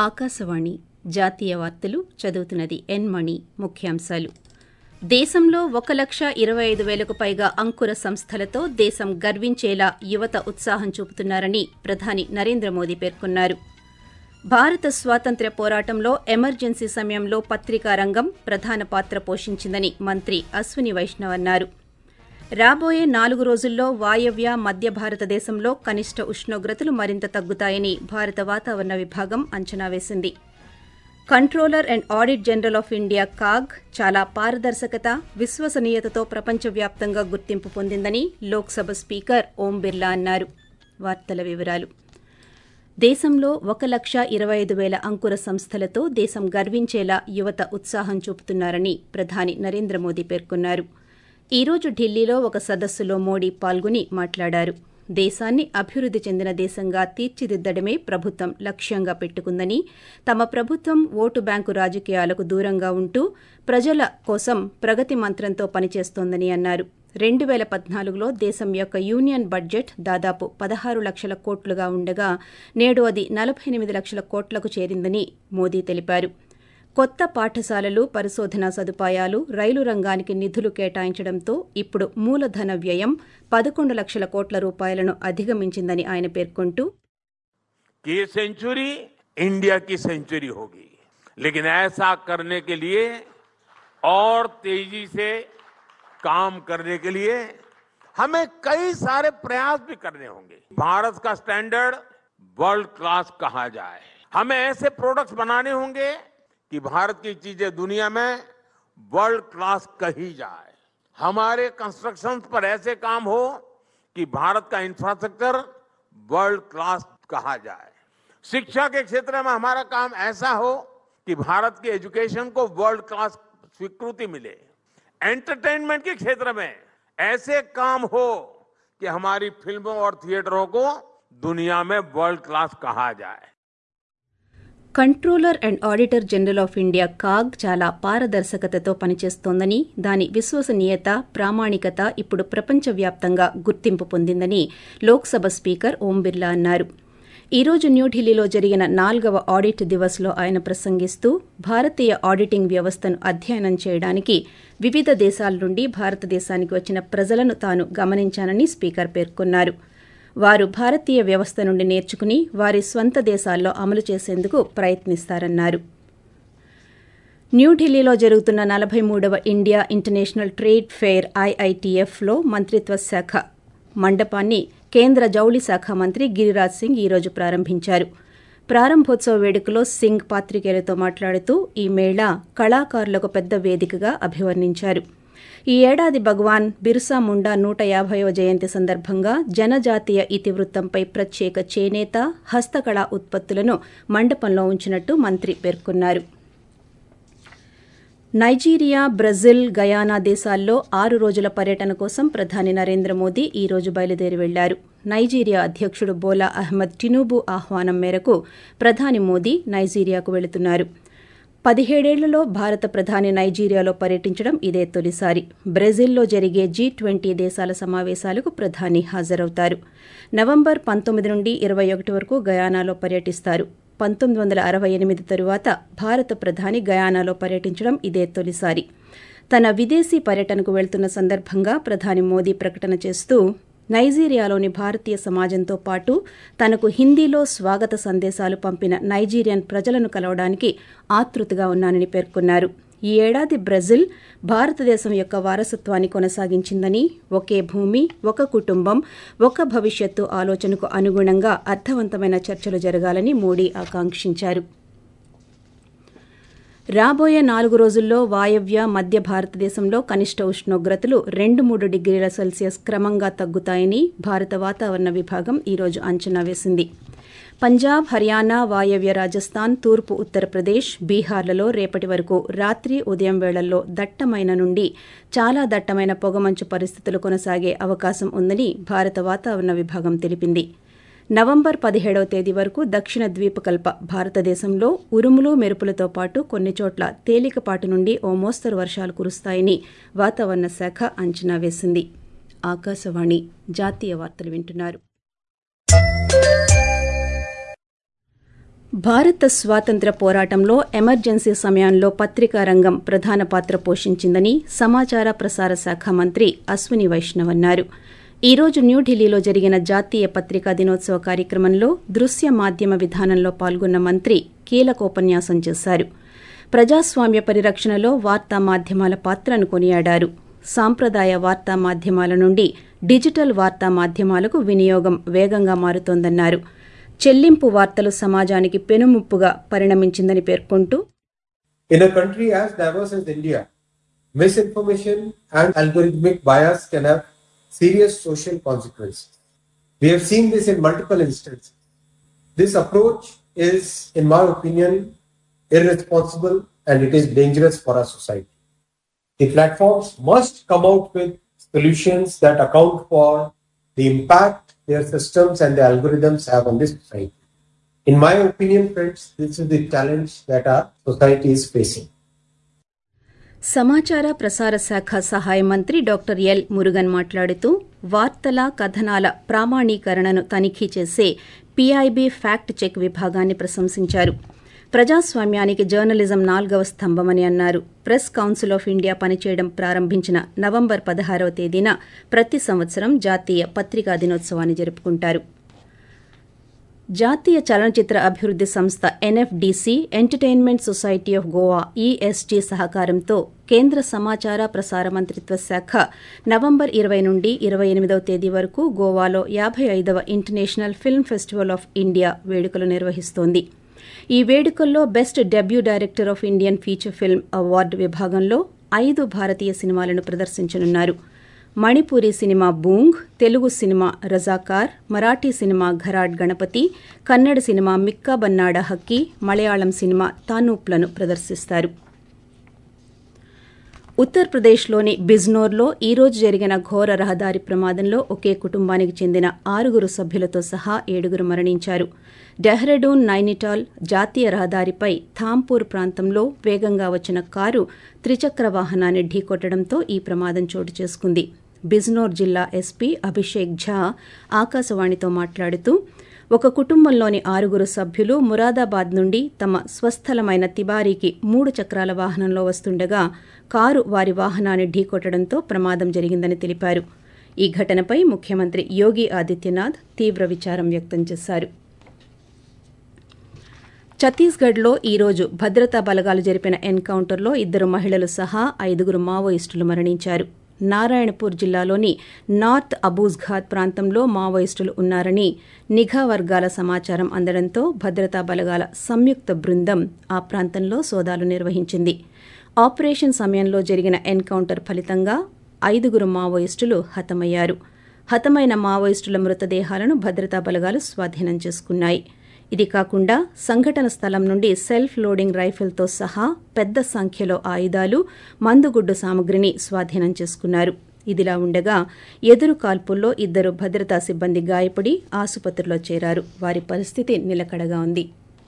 ఆకాశవాణి జాతీయ వార్తలు చదువుతున్నది ఎన్ మణి ముఖ్యాంశాలు దేశంలో ఒక లక్ష ఇరవై ఐదు వేలకు పైగా అంకుర సంస్థలతో దేశం గర్వించేలా యువత ఉత్సాహం చూపుతున్నారని ప్రధాని నరేంద్ర మోదీ పేర్కొన్నారు భారత స్వాతంత్ర్య పోరాటంలో ఎమర్జెన్సీ సమయంలో పత్రికా రంగం ప్రధాన పాత్ర పోషించిందని మంత్రి అశ్విని వైష్ణవ్ అన్నారు రాబోయే నాలుగు రోజుల్లో వాయవ్య మధ్య భారతదేశంలో కనిష్ట ఉష్ణోగ్రతలు మరింత తగ్గుతాయని భారత వాతావరణ విభాగం అంచనా వేసింది controller and audit general of India CAG చాలా పారదర్శకత విశ్వసనీయతతో ప్రపంచవ్యాప్తంగా గుర్తింపు పొందిందని లోక్సభ స్పీకర్ ఓం బిర్లా అన్నారు వార్తల వివరాలు దేశంలో ఒక లక్ష ఇరవై ఐదు వేల అంకుర సంస్థలతో దేశం గర్వించేలా యువత ఉత్సాహం చూపుతున్నారని ప్రధాని నరేంద్ర మోదీ పేర్కొన్నారు ఈ రోజు ఢిల్లీలో ఒక సదస్సులో మోడీ పాల్గొని మాట్లాడారు దేశాన్ని అభివృద్ది చెందిన దేశంగా తీర్చిదిద్దడమే ప్రభుత్వం లక్ష్యంగా పెట్టుకుందని తమ ప్రభుత్వం ఓటు బ్యాంకు రాజకీయాలకు దూరంగా ఉంటూ ప్రజల కోసం ప్రగతి మంత్రంతో పనిచేస్తోందని అన్నారు రెండు పేల పద్నాలుగులో దేశం యొక్క యూనియన్ బడ్జెట్ దాదాపు పదహారు లక్షల కోట్లుగా ఉండగా నేడు అది నలభై ఎనిమిది లక్షల కోట్లకు చేరిందని మోదీ తెలిపారు కొత్త పాఠశాలలు పరిశోధనా సదుపాయాలు రైలు రంగానికి నిధులు కేటాయించడంతో ఇప్పుడు మూలధన వ్యయం పదకొండు లక్షల కోట్ల రూపాయలను అధిగమించిందని ఆయన పేర్కొంటూ कि ये सेंचुरी इंडिया की सेंचुरी होगी लेकिन ऐसा करने के लिए और तेजी से काम करने के लिए हमें कई सारे प्रयास भी करने होंगे भारत का स्टैंडर्ड वर्ल्ड क्लास कहा जाए हमें ऐसे प्रोडक्ट्स बनाने होंगे कि भारत की चीजें दुनिया में वर्ल्ड क्लास कही जाए हमारे कंस्ट्रक्शन पर ऐसे काम हो कि भारत का इंफ्रास्ट्रक्चर वर्ल्ड क्लास कहा जाए शिक्षा के क्षेत्र में हमारा काम ऐसा हो कि भारत की एजुकेशन को वर्ल्ड क्लास स्वीकृति मिले एंटरटेनमेंट के क्षेत्र में ऐसे काम हो कि हमारी फिल्मों और थिएटरों को दुनिया में वर्ल्ड क्लास कहा जाए controller and auditor general of India CAG చాలా పారదర్శకతతో పనిచేస్తోందని దాని విశ్వసనీయత ప్రామాణికత ఇప్పుడు ప్రపంచవ్యాప్తంగా గుర్తింపు పొందిందని లోక్సభ స్పీకర్ ఓం బిర్లా అన్నారు ఈ రోజు న్యూఢిల్లీలో జరిగిన నాల్గవ ఆడిట్ దివస్లో ఆయన ప్రసంగిస్తూ భారతీయ ఆడిటింగ్ వ్యవస్థను అధ్యయనం చేయడానికి వివిధ దేశాల నుండి భారతదేశానికి వచ్చిన ప్రజలను తాను గమనించానని స్పీకర్ పేర్కొన్నారు వారు భారతీయ వ్యవస్థ నుండి నేర్చుకుని వారి స్వంత దేశాల్లో అమలు చేసేందుకు ప్రయత్నిస్తారన్నారు న్యూఢిల్లీలో జరుగుతున్న నలభై మూడవ ఇండియా ఇంటర్నేషనల్ ట్రేడ్ ఫెయిర్ ఐఐటీఎఫ్లో మంత్రిత్వ శాఖ మండపాన్ని కేంద్ర జౌళి శాఖ మంత్రి గిరిరాజ్ సింగ్ ఈ రోజు ప్రారంభించారు ప్రారంభోత్సవ వేడుకలో సింగ్ పాత్రికేయులతో మాట్లాడుతూ ఈ మేళా కళాకారులకు పెద్ద వేదికగా అభివర్ణించారు ఈ ఏడాది భగవాన్ బిర్సా ముండా నూట యాభైవ జయంతి సందర్భంగా జనజాతీయ ఇతివృత్తంపై ప్రత్యేక చేనేత హస్తకళా ఉత్పత్తులను మండపంలో ఉంచినట్టు మంత్రి పేర్కొన్నారు నైజీరియా బ్రెజిల్ గయానా దేశాల్లో ఆరు రోజుల పర్యటన కోసం ప్రధాని నరేంద్ర మోదీ ఈ రోజు బయలుదేరి వెళ్లారు నైజీరియా అధ్యకుడు బోలా అహ్మద్ టినూబు ఆహ్వానం మేరకు ప్రధాని మోదీ నైజీరియాకు వెళుతున్నారు పదిహేడేళ్లలో భారత ప్రధాని నైజీరియాలో పర్యటించడం ఇదే తొలిసారి బ్రెజిల్లో జరిగే జీ ట్వంటీ దేశాల సమావేశాలకు ప్రధాని హాజరవుతారు నవంబర్ పంతొమ్మిది నుండి ఇరవై ఒకటి వరకు గయానాలో పర్యటిస్తారు పంతొమ్మిది వందల అరవై ఎనిమిది తరువాత భారత ప్రధాని గయానాలో పర్యటించడం ఇదే తొలిసారి తన విదేశీ పర్యటనకు వెళ్తున్న సందర్భంగా ప్రధాని మోదీ ప్రకటన చేస్తూ నైజీరియాలోని భారతీయ సమాజంతో పాటు తనకు హిందీలో స్వాగత సందేశాలు పంపిన నైజీరియన్ ప్రజలను కలవడానికి ఆతృతగా ఉన్నానని పేర్కొన్నారు ఈ ఏడాది బ్రెజిల్ భారతదేశం యొక్క వారసత్వాన్ని కొనసాగించిందని ఒకే భూమి ఒక కుటుంబం ఒక భవిష్యత్తు ఆలోచనకు అనుగుణంగా అర్థవంతమైన చర్చలు జరగాలని మోడీ ఆకాంక్షించారు రాబోయే నాలుగు రోజుల్లో వాయవ్య మధ్య భారతదేశంలో కనిష్ట ఉష్ణోగ్రతలు రెండు మూడు డిగ్రీల సెల్సియస్ క్రమంగా తగ్గుతాయని భారత వాతావరణ విభాగం ఈ రోజు అంచనా వేసింది పంజాబ్ హర్యానా వాయవ్య రాజస్థాన్ తూర్పు ఉత్తరప్రదేశ్ బీహార్లలో రేపటి వరకు రాత్రి ఉదయం వేళల్లో దట్టమైన నుండి చాలా దట్టమైన పొగమంచు పరిస్థితులు కొనసాగే అవకాశం ఉందని భారత వాతావరణ విభాగం తెలిపింది నవంబర్ పదిహేడవ తేదీ వరకు దక్షిణ ద్వీపకల్ప భారతదేశంలో ఉరుములు మెరుపులతో పాటు కొన్ని చోట్ల తేలికపాటి నుండి ఓ మోస్తరు వర్షాలు కురుస్తాయని వాతావరణ శాఖ అంచనా వేసింది ఆకాశవాణి జాతీయ వార్తలు వింటున్నారు భారత స్వాతంత్ర పోరాటంలో ఎమర్జెన్సీ సమయంలో పత్రికా రంగం ప్రధాన పాత్ర పోషించిందని సమాచార ప్రసార శాఖ మంత్రి అశ్విని వైష్ణవ్ అన్నారు ఈ రోజు న్యూఢిల్లీలో జరిగిన జాతీయ పత్రికా దినోత్సవ కార్యక్రమంలో దృశ్య మాధ్యమ విధానంలో పాల్గొన్న మంత్రి కీలకోపన్యాసం చేశారు ప్రజాస్వామ్య పరిరక్షణలో వార్తా మాధ్యమాల పాత్రను కొనియాడారు సాంప్రదాయ వార్తా మాధ్యమాల నుండి డిజిటల్ వార్తా మాధ్యమాలకు వినియోగం వేగంగా మారుతోందన్నారు చెల్లింపు వార్తలు సమాజానికి పెనుముప్పుగా పరిణమించిందని పేర్కొంటూ In a country as diverse as India, misinformation and algorithmic bias can have serious social consequences. We have seen this in multiple instances. This approach is, in my opinion, irresponsible and it is dangerous for our society. The platforms must come out with solutions that account for the impact their systems and the algorithms have on this society. In my opinion, friends, this is the challenge that our society is facing. సమాచార ప్రసార శాఖ సహాయ మంత్రి doctor L Murugan మాట్లాడుతూ వార్తల కథనాల ప్రామాణీకరణను తనిఖీ చేసే PIB fact check విభాగాన్ని ప్రశంసించారు ప్రజాస్వామ్యానికి జర్నలిజం నాల్గవ స్తంభమని అన్నారు ప్రెస్ కౌన్సిల్ ఆఫ్ ఇండియా పనిచేయడం ప్రారంభించిన నవంబర్ పదహారవ తేదీన ప్రతి సంవత్సరం జాతీయ పత్రికా దినోత్సవాన్ని జరుపుకుంటారు జాతీయ చలనచిత్ర అభివృద్ది సంస్థ NFDC entertainment society of Goa ESG సహకారంతో కేంద్ర సమాచార ప్రసార మంత్రిత్వ శాఖ నవంబర్ ఇరవై నుండి ఇరవై ఎనిమిదవ తేదీ వరకు గోవాలో యాభై ఐదవ international film festival of India వేడుకలు నిర్వహిస్తోంది ఈ వేడుకల్లో best debut director of Indian feature film award విభాగంలో ఐదు భారతీయ సినిమాలను ప్రదర్శించనున్నారు Manipuri cinema Boong Telugu cinema Razakar Marathi cinema Gharat Ganpati Kannada cinema Mikka Bannada Hakki Malayalam cinema తానూప్లను ప్రదర్శిస్తారు ఉత్తరప్రదేశ్లోని బిజ్నోర్లో ఈ రోజు జరిగిన ఘోర రహదారి ప్రమాదంలో ఒకే కుటుంబానికి చెందిన ఆరుగురు సభ్యులతో సహా ఏడుగురు మరణించారు డెహ్రాడూన్ నైనిటాల్ జాతీయ రహదారిపై థాంపూర్ ప్రాంతంలో వేగంగా వచ్చిన కారు త్రిచక్ర వాహనాన్ని ఢీకొట్టడంతో ఈ ప్రమాదం చోటు చేసుకుంది బిజ్నోర్ జిల్లా ఎస్పీ అభిషేక్ ఝా ఆకాశవాణితో మాట్లాడుతూ ఒక కుటుంబంలోని ఆరుగురు సభ్యులు మురాదాబాద్ నుండి తమ స్వస్థలమైన తిబారీకి మూడు చక్రాల వాహనంలో వస్తుండగా కారు వారి వాహనాన్ని ఢీకొట్టడంతో ప్రమాదం జరిగిందని తెలిపారు ఈ ఘటనపై ముఖ్యమంత్రి యోగి ఆదిత్యనాథ్ తీవ్ర విచారం వ్యక్తం చేశారు ఛత్తీస్గఢ్లో ఈ రోజు భద్రతా బలగాలు జరిపిన ఎన్కౌంటర్లో ఇద్దరు మహిళలు సహా ఐదుగురు మావోయిస్టులు మరణించారు నారాయణపూర్ జిల్లాలోని నార్త్ అబూజ్ఘాత్ ప్రాంతంలో మావోయిస్టులు ఉన్నారని నిఘా వర్గాల సమాచారం అందడంతో భద్రతా బలగాల సంయుక్త బృందం ఆ ప్రాంతంలో సోదాలు నిర్వహించింది ఆపరేషన్ సమయంలో జరిగిన ఎన్కౌంటర్ ఫలితంగా ఐదుగురు మావోయిస్టులు హతమయ్యారు హతమైన మావోయిస్టుల మృతదేహాలను భద్రతా బలగాలు స్వాధీనం చేసుకున్నాయి ఇది కాకుండా సంఘటన స్థలం నుండి సెల్ఫ్ లోడింగ్ రైఫిల్తో సహా పెద్ద సంఖ్యలో ఆయుధాలు మందుగుడ్డు సామగ్రిని స్వాధీనం చేసుకున్నారు ఇదిలా ఉండగా ఎదురు కాల్పుల్లో ఇద్దరు భద్రతా సిబ్బంది గాయపడి ఆసుపత్రిలో చేరారు వారి పరిస్థితి నిలకడగా ఉంది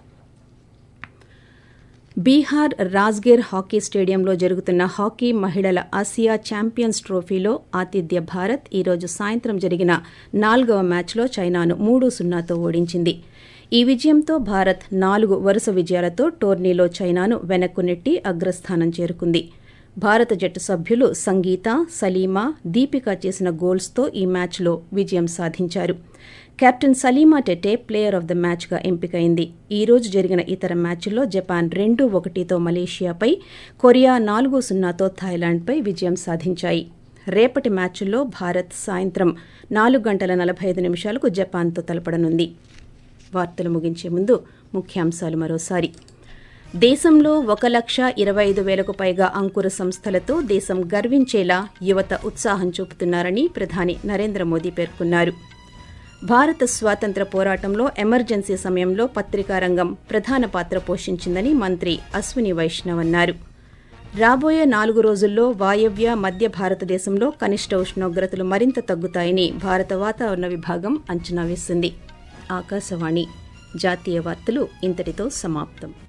బీహార్ రాజ్గిర్ హాకీ స్టేడియంలో జరుగుతున్న హాకీ మహిళల ఆసియా ఛాంపియన్స్ ట్రోఫీలో ఆతిథ్య భారత్ ఈరోజు సాయంత్రం జరిగిన నాలుగవ మ్యాచ్లో చైనాను మూడు సున్నాతో ఓడించింది ఈ విజయంతో భారత్ నాలుగు వరుస విజయాలతో టోర్నీలో చైనాను వెనక్కు నెట్టి అగ్రస్థానం చేరుకుంది భారత జట్టు సభ్యులు సంగీత సలీమా దీపిక చేసిన గోల్స్తో ఈ మ్యాచ్లో విజయం సాధించారు captain Salima Tete player of the మ్యాచ్గా ఎంపికైంది ఈ రోజు జరిగిన ఇతర మ్యాచ్ల్లో జపాన్ రెండు ఒకటితో మలేషియాపై కొరియా నాలుగు సున్నాతో థాయిలాండ్పై విజయం సాధించాయి రేపటి మ్యాచ్ల్లో భారత్ సాయంత్రం నాలుగు గంటల నలభై ఐదు నిమిషాలకు జపాన్తో తలపడనుంది వార్తలు ముగించే ముందు ముఖ్యాంశాలు మరోసారి దేశంలో ఒక లక్ష ఇరవై ఐదు వేలకు పైగా అంకుర సంస్థలతో దేశం గర్వించేలా యువత ఉత్సాహం చూపుతున్నారని ప్రధాని నరేంద్ర మోదీ పేర్కొన్నారు భారత స్వాతంత్ర పోరాటంలో ఎమర్జెన్సీ సమయంలో పత్రికా రంగం ప్రధాన పాత్ర పోషించిందని మంత్రి అశ్విని వైష్ణవ్ అన్నారు రాబోయే నాలుగు రోజుల్లో వాయవ్య మధ్య భారతదేశంలో కనిష్ట ఉష్ణోగ్రతలు మరింత తగ్గుతాయని భారత వాతావరణ విభాగం అంచనా వేసింది ఆకాశవాణి జాతీయ వార్తలు ఇంతటితో సమాప్తం